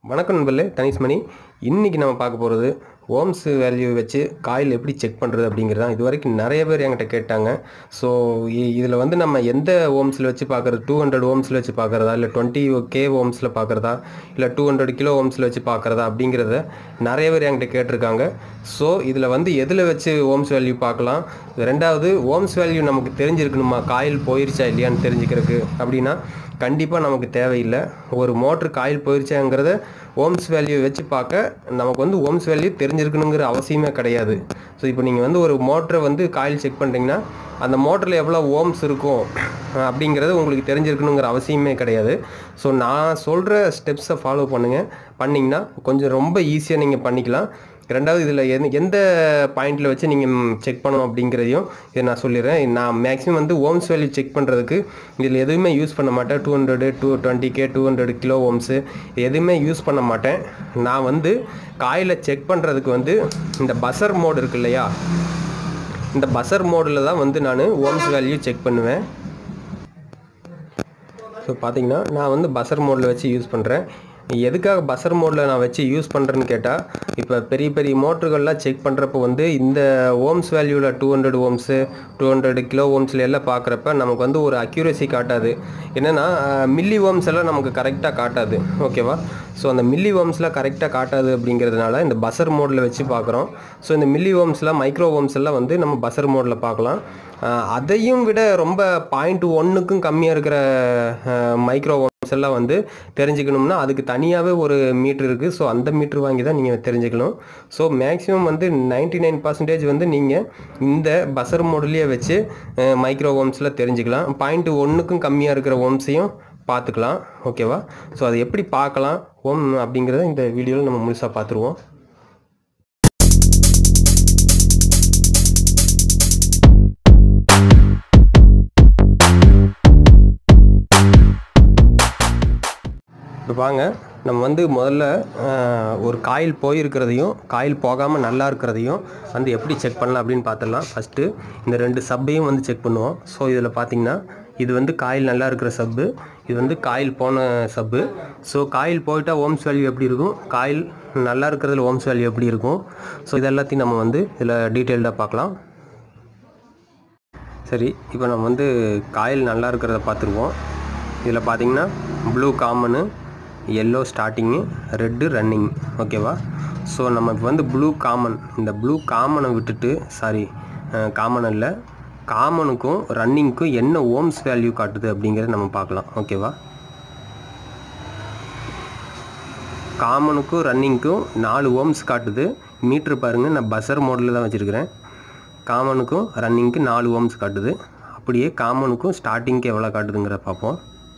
வணக்கம் நண்பர்களே தனிஷ்மணி இன்றைக்கி நம்ம பார்க்க போகிறது ஓம்ஸ் வேல்யூ வச்சு காயில் எப்படி செக் பண்ணுறது அப்படிங்கிறது தான் இது வரைக்கும் நிறைய பேர் என்கிட்ட கேட்டாங்க ஸோ இதில் வந்து நம்ம எந்த ஓம்ஸில் வச்சு பார்க்குறது டூ ஹண்ட்ரட் ஓம்ஸில் வச்சு பார்க்குறதா இல்லை டுவெண்ட்டி கே ஓம்ஸில் பார்க்குறதா இல்லை டூ ஹண்ட்ரட் கிலோ ஓம்ஸில் வச்சு பார்க்குறதா அப்படிங்கிறத நிறைய பேர் என்கிட்ட கேட்டிருக்காங்க ஸோ இதில் வந்து எதில் வச்சு ஓம்ஸ் வேல்யூ பார்க்கலாம் ரெண்டாவது ஓம்ஸ் வேல்யூ நமக்கு தெரிஞ்சிருக்கணுமா காயில் போயிருச்சா இல்லையான்னு தெரிஞ்சுக்கிறதுக்கு அப்படின்னா கண்டிப்பாக நமக்கு தேவையில்லை ஒரு மோட்ரு காயில் போயிருச்சாங்கிறத ஓம்ஸ் வேல்யூ வச்சு பார்க்க நமக்கு வந்து ஓம்ஸ் வேல்யூ தெரிஞ்சிருக்கணுங்கிற அவசியமே கிடையாது ஸோ இப்போ நீங்கள் வந்து ஒரு மோட்டரை வந்து காயில் செக் பண்ணுறீங்கன்னா அந்த மோட்டரில் எவ்வளோ ஓம்ஸ் இருக்கும் அஹ் அப்படிங்கிறது உங்களுக்கு தெரிஞ்சிருக்கணுங்கிற அவசியமே கிடையாது ஸோ நான் சொல்கிற ஸ்டெப்ஸை ஃபாலோ பண்ணுங்கள் பண்ணிங்கன்னா கொஞ்சம் ரொம்ப ஈஸியாக நீங்கள் பண்ணிக்கலாம் ரெண்டாவது இதில் எந்த எந்த பாயிண்டில் வச்சு நீங்கள் செக் பண்ணணும் அப்படிங்கிறதையும் இதை நான் சொல்லிடுறேன் நான் மேக்ஸிமம் வந்து ஓம்ஸ் வேல்யூ செக் பண்ணுறதுக்கு இதில் எதுவுமே யூஸ் பண்ண மாட்டேன் two hundred two twenty K two hundred kilo ohms எதுவுமே யூஸ் பண்ண மாட்டேன் நான் வந்து காயில் செக் பண்ணுறதுக்கு வந்து இந்த பசர் மோடு இருக்கு இல்லையா இந்த பசர் மோடில் தான் வந்து நான் ஓம்ஸ் வேல்யூ செக் பண்ணுவேன் ஸோ பார்த்தீங்கன்னா நான் வந்து பசர் மோடில் வச்சு யூஸ் பண்ணுறேன் எதுக்காக பசர் மோடில் நான் வச்சு யூஸ் பண்ணுறேன்னு கேட்டால் இப்போ பெரிய பெரிய மோட்டர்கள்லாம் செக் பண்ணுறப்போ வந்து இந்த ஓம்ஸ் வேல்யூவில் two hundred ohms two hundred kilo ஓம்ஸில் எல்லாம் பார்க்குறப்ப நமக்கு வந்து ஒரு அக்யூரசி காட்டாது என்னென்னா மில்லி ஓம்ஸ் எல்லாம் நமக்கு கரெக்டாக காட்டாது ஓகேவா ஸோ அந்த மில்லி ஓம்ஸ்லாம் கரெக்டாக காட்டாது அப்படிங்கிறதுனால இந்த பசர் மோடில் வச்சு பார்க்குறோம் ஸோ இந்த மில்லி ஓம்ஸ்லாம் மைக்ரோ ஓம்ஸ் எல்லாம் வந்து நம்ம பசர் மோடில் பார்க்கலாம் அஹ் அதையும் விட ரொம்ப பாயிண்ட் ஒன்றுக்கும் கம்மியாக இருக்கிற மைக்ரோ ஓம்ஸ் எல்லாம் வந்து தெரிஞ்சுக்கணும்னா அதுக்கு தனியாகவே ஒரு மீட்ரு இருக்குது ஸோ அந்த மீட்ரு வாங்கி தான் நீங்கள் தெரிஞ்சுக்கணும் ஸோ மேக்ஸிமம் வந்து நைன்டி நைன் பர்சன்டேஜ் வந்து நீங்கள் இந்த பசர் மோட்லேயே வச்சு மைக்ரோ ஓம்ஸில் தெரிஞ்சுக்கலாம் பாயிண்ட் ஒன்றுக்கும் கம்மியாக இருக்கிற ஓம்ஸையும் பார்த்துக்கலாம் ஓகேவா ஸோ அது எப்படி பார்க்கலாம் ஓம் அப்படிங்கிறத இந்த வீடியோவில் நம்ம முழுசாக பார்த்துருவோம் இப்போ வாங்க நம்ம வந்து முதல்ல அஹ், ஒரு காயில் போயிருக்கிறதையும் காயில் போகாமல் நல்லா இருக்கிறதையும் வந்து எப்படி செக் பண்ணலாம் அப்படின்னு பார்த்துடலாம் ஃபஸ்ட்டு இந்த ரெண்டு சப்பையும் வந்து செக் பண்ணுவோம் ஸோ இதில் பார்த்தீங்கன்னா இது வந்து காயில் நல்லா இருக்கிற சப்பு இது வந்து காயில் போன சப்பு ஸோ காயில் போயிட்டா ஓம்ஸ் வேல்யூ எப்படி இருக்கும் காயில் நல்லா இருக்கிறதுல ஓம்ஸ் வேல்யூ எப்படி இருக்கும் ஸோ இது எல்லாத்தையும் நம்ம வந்து இதில் டீட்டெயில்டாக பார்க்கலாம் சரி இப்போ நம்ம வந்து காயில் நல்லா இருக்கிறத பார்த்துருவோம் இதில் பார்த்தீங்கன்னா blue common yellow starting red running ஓகேவா ஸோ நம்ம இப்போ வந்து ப்ளூ காமன் இந்த ப்ளூ காமனை விட்டுட்டு சாரி காமன் இல்லை காமனுக்கும் ரன்னிங்க்கும் என்ன ஓம்ஸ் வேல்யூ காட்டுது அப்படிங்கிறத நம்ம பார்க்கலாம் ஓகேவா காமனுக்கும் ரன்னிங்க்கும் நாலு ஓம்ஸ் காட்டுது மீட்ரு பாருங்கள் நான் பஸர் மோடில் தான் வச்சுருக்கிறேன் காமனுக்கும் ரன்னிங்க்கு நாலு ஓம்ஸ் காட்டுது அப்படியே காமனுக்கும் ஸ்டார்டிங்க்கு எவ்வளோ காட்டுதுங்கிறத பார்ப்போம்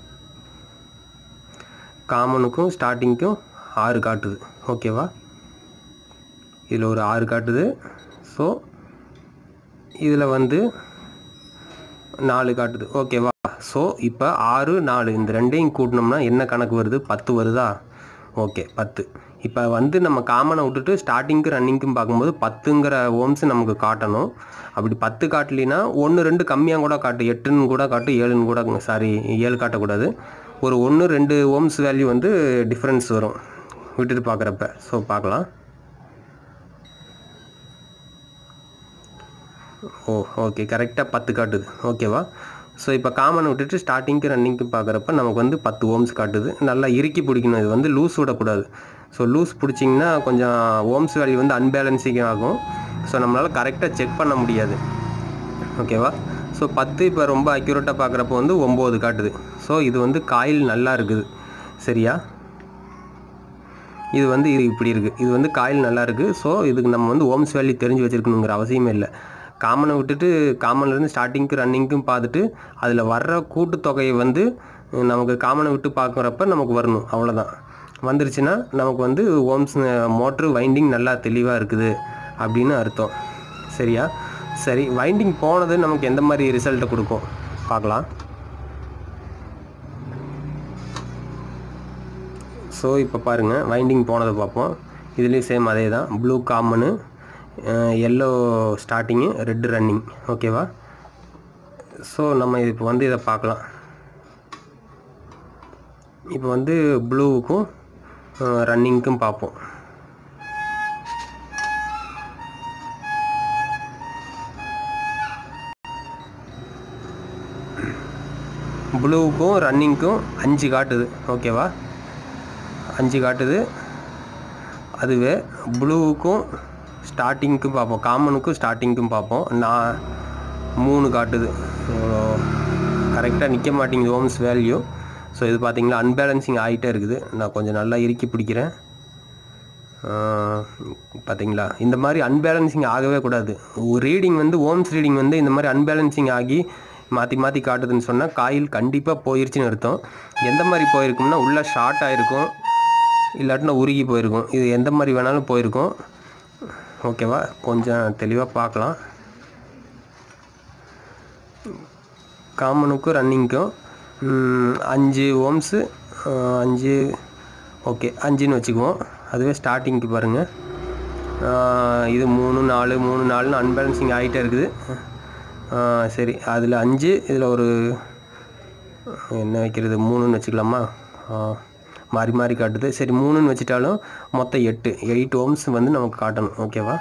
காமனுக்கும் ஸ்டார்டிங்க்கும் ஆறு காட்டுது ஓகேவா இதில் ஒரு ஆறு காட்டுது ஸோ இதில் வந்து நாலு காட்டுது ஓகேவா ஸோ இப்போ ஆறு நாலு இந்த ரெண்டையும் கூட்டினோம்னா என்ன கணக்கு வருது பத்து வருதா ஓகே பத்து இப்போ வந்து நம்ம காமனை விட்டுட்டு ஸ்டார்டிங்க்கு ரன்னிங்க்கும் பார்க்கும்போது பத்துங்கிற ஓம்ஸ் நமக்கு காட்டணும் அப்படி பத்து காட்டலினா ஒன்று ரெண்டு கம்மியாக கூட காட்டு எட்டுன்னு கூட காட்டு ஏழுன்னு கூட சாரி ஏழு காட்டக்கூடாது ஒரு ஒன்று ரெண்டு ஓம்ஸ் வேல்யூ வந்து டிஃப்ரென்ஸ் வரும் விட்டுட்டு பார்க்குறப்ப ஸோ பார்க்கலாம் ஓ ஓகே கரெக்டாக பத்து காட்டுது ஓகேவா ஸோ இப்போ காமனை விட்டுட்டு ஸ்டார்டிங்க்கு ரன்னிங்க்கு பார்க்குறப்ப நமக்கு வந்து பத்து ஓம்ஸ் காட்டுது நல்லா இறுக்கி பிடிக்கணும் இது வந்து லூஸ் விடக்கூடாது ஸோ லூஸ் பிடிச்சிங்கன்னா கொஞ்சம் ஓம்ஸ் வேல்யூ வந்து அன்பேலன்சிங் ஆகும் ஸோ நம்மளால் கரெக்டாக செக் பண்ண முடியாது ஓகேவா ஸோ பத்து இப்போ ரொம்ப அக்யூரேட்டாக பார்க்குறப்போ வந்து ஒம்பது காட்டுது ஸோ இது வந்து காயில் நல்லா இருக்குது சரியா இது வந்து இது இப்படி இருக்குது இது வந்து காயில் நல்லா இருக்குது ஸோ இதுக்கு நம்ம வந்து ஓம்ஸ் வேல்யூ தெரிஞ்சு வச்சுருக்கணுங்கிற அவசியமே இல்லை காமனை விட்டுட்டு காமன்லேருந்து ஸ்டார்டிங்க்கு ரன்னிங்க்கும் பார்த்துட்டு அதில் வர்ற கூட்டுத்தொகையை வந்து அஹ், நமக்கு காமனை விட்டு பார்க்குறப்ப நமக்கு வரணும் அவ்வளோதான் வந்துருச்சுன்னா நமக்கு வந்து ஓம்ஸ் மோட்ரு வைண்டிங் நல்லா தெளிவாக இருக்குது அப்படின்னு அர்த்தம் சரியா சரி வைண்டிங் போனது நமக்கு எந்த மாதிரி ரிசல்ட்டை கொடுக்கும் பார்க்கலாம் ஸோ இப்போ பாருங்கள் வைண்டிங் போனதை பார்ப்போம் இதுலேயும் சேம் அதே தான் blue common yellow starting red running ஓகேவா ஸோ நம்ம இப்போ வந்து இதை பார்க்கலாம் இப்போ வந்து ப்ளூவுக்கும் ரன்னிங்க்கும் பார்ப்போம் ப்ளூவுக்கும் ரன்னிங்க்கும் அஞ்சு காட்டுது ஓகேவா அஞ்சு காட்டுது அதுவே ப்ளூவுக்கும் ஸ்டார்டிங்க்கும் பார்ப்போம் காமனுக்கும் ஸ்டார்டிங்க்கும் பார்ப்போம் நான் மூணு காட்டுது கரெக்டாக நிற்க மாட்டேங்குது ஓம்ஸ் வேல்யூ ஸோ இது பார்த்தீங்களா அன்பேலன்சிங் ஆகிட்டே இருக்குது நான் கொஞ்சம் நல்லா இறுக்கி பிடிக்கிறேன் பார்த்தீங்களா இந்த மாதிரி அன்பேலன்சிங் ஆகவே கூடாது ரீடிங் வந்து ஓம்ஸ் ரீடிங் வந்து இந்த மாதிரி அன்பேலன்சிங் ஆகி மாற்றி மாற்றி காட்டுதுன்னு சொன்னால் காயில் கண்டிப்பாக போயிருச்சுன்னு அர்த்தம் எந்த மாதிரி போயிருக்கும்னா உள்ளே ஷார்ட் ஆகிருக்கும் இல்லாட்டினா உருகி போயிருக்கும் இது எந்த மாதிரி வேணாலும் போயிருக்கும் ஓகேவா கொஞ்சம் தெளிவாக பார்க்கலாம் காமனுக்கும் ரன்னிங்க்கும் அஞ்சு ஓம்ஸு அஞ்சு ஓகே அஞ்சுன்னு வச்சுக்குவோம் அதுவே ஸ்டார்டிங்க்கு பாருங்கள் இது மூணு நாலு மூணு நாலுன்னு அன்பேலன்சிங் ஆகிட்டே இருக்குது சரி அதில் அஞ்சு இதில் ஒரு என்ன வைக்கிறது மூணுன்னு வச்சுக்கலாமா மாறி மாறி காட்டுது சரி மூணுன்னு வச்சுட்டாலும் மொத்தம் எட்டு எயிட் ஓம்ஸ் வந்து நமக்கு காட்டணும் ஓகேவா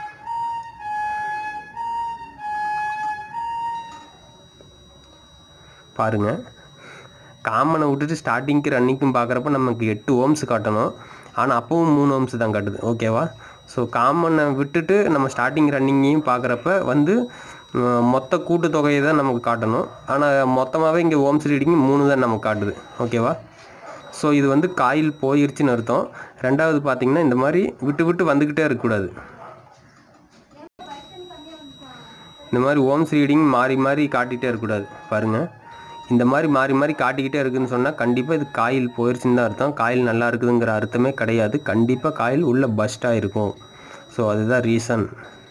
பாருங்கள் காமனை விட்டுட்டு ஸ்டார்டிங்க்கு ரன்னிங்க்கும் பார்க்குறப்ப நமக்கு எட்டு ஓம்ஸ் காட்டணும் ஆனால் அப்பவும் மூணு ஓம்ஸ் தான் காட்டுது ஓகேவா ஸோ காமனை விட்டுட்டு நம்ம ஸ்டார்டிங் ரன்னிங்கையும் பார்க்குறப்ப வந்து மொத்த கூட்டுத்தொகையை தான் நமக்கு காட்டணும் ஆனால் மொத்தமாகவே இங்கே ஓம்ஸ் ரீடிங் மூணு தான் நமக்கு காட்டுது ஓகேவா ஸோ இது வந்து காயில் போயிருச்சுன்னு அர்த்தம் ரெண்டாவது பார்த்திங்கன்னா இந்த மாதிரி விட்டு விட்டு வந்துக்கிட்டே இருக்கக்கூடாது இந்த மாதிரி ஓம்ஸ் ரீடிங் மாறி மாறி காட்டிகிட்டே இருக்கக்கூடாது பாருங்கள் இந்த மாதிரி மாறி மாறி காட்டிக்கிட்டே இருக்குதுன்னு சொன்னால் கண்டிப்பாக இது காயில் போயிருச்சுன்னு தான் அர்த்தம் காயில் நல்லா இருக்குதுங்கிற அர்த்தமே கிடையாது கண்டிப்பாக காயில் உள்ள பஸ்ட்டாக இருக்கும் ஸோ அதுதான் ரீசன்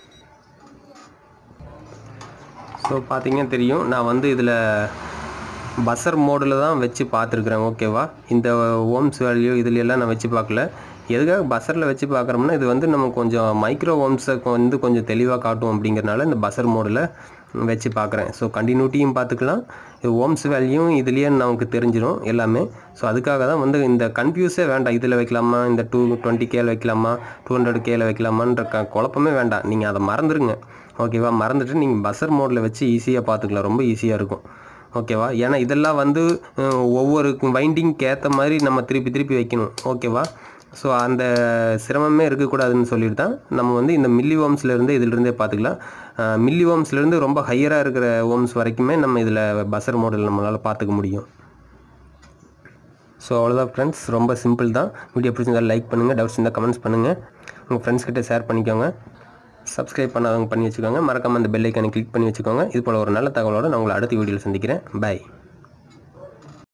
ஸோ பார்த்தீங்கன்னா தெரியும் நான் வந்து இதில் பஸ்ஸர் மோடில் தான் வச்சு பார்த்துருக்குறேன் ஓகேவா இந்த ஓம்ஸ் வேல்யூ இதுல எல்லாம் நான் வச்சு பார்க்கல எதுக்காக பஸ்ஸரில் வச்சு பார்க்குறோம்னா இது வந்து நம்ம கொஞ்சம் மைக்ரோ ஓம்ஸை வந்து கொஞ்சம் தெளிவாக காட்டும் அப்படிங்கிறனால இந்த பஸ்ஸர் மோடில் வச்சு பார்க்குறேன் ஸோ கண்டினியூட்டியும் பார்த்துக்கலாம் இது ஓம்ஸ் வேல்யூயும் இதுலேயே நமக்கு தெரிஞ்சிடும் எல்லாமே ஸோ அதுக்காக தான் வந்து இந்த கன்ஃபியூஸே வேண்டாம் இதில் வைக்கலாமா இந்த டூ டுவெண்ட்டி கேல வைக்கலாமா டூ ஹண்ட்ரட் கேல வைக்கலாமான்ற க குழப்பமே வேண்டாம் நீங்கள் அதை மறந்துடுங்க ஓகேவா மறந்துட்டு நீங்கள் பஸ்ஸர் மோடில் வச்சு ஈஸியாக பார்த்துக்கலாம் ரொம்ப ஈஸியாக இருக்கும் ஓகேவா ஏன்னா இதெல்லாம் வந்து ஒவ்வொரு வைண்டிங்க்கு ஏற்ற மாதிரி நம்ம திருப்பி திருப்பி வைக்கணும் ஓகேவா ஸோ அந்த சிரமமே இருக்கக்கூடாதுன்னு சொல்லிட்டு தான் நம்ம வந்து இந்த மில்லி ஓம்ஸ்லேருந்து இதிலிருந்தே பார்த்துக்கலாம் மில்லி ஓம்ஸ்லேருந்து ரொம்ப ஹையராக இருக்கிற ஓம்ஸ் வரைக்குமே நம்ம இதில் பஸ்ஸர் மாடல் நம்மளால் பார்த்துக்க முடியும் ஸோ அவ்வளோதான் ஃப்ரெண்ட்ஸ் ரொம்ப சிம்பிள் தான் வீடியோ பிடிச்சிருந்தா லைக் பண்ணுங்கள் டவுட்ஸ் இருந்தால் கமெண்ட்ஸ் பண்ணுங்கள் உங்கள் ஃப்ரெண்ட்ஸ் கிட்ட ஷேர் பண்ணிக்கோங்க சப்ஸ்கிரைப் பண்ணாதவங்க பண்ணி வச்சுக்கோங்க மறக்காமல் அந்த பெல் ஐக்கானை கிளிக் பண்ணி வச்சுக்கோங்க இது போல் ஒரு நல்ல தகவலோடு நான் உங்களை அடுத்த வீடியோவில் சந்திக்கிறேன் பாய்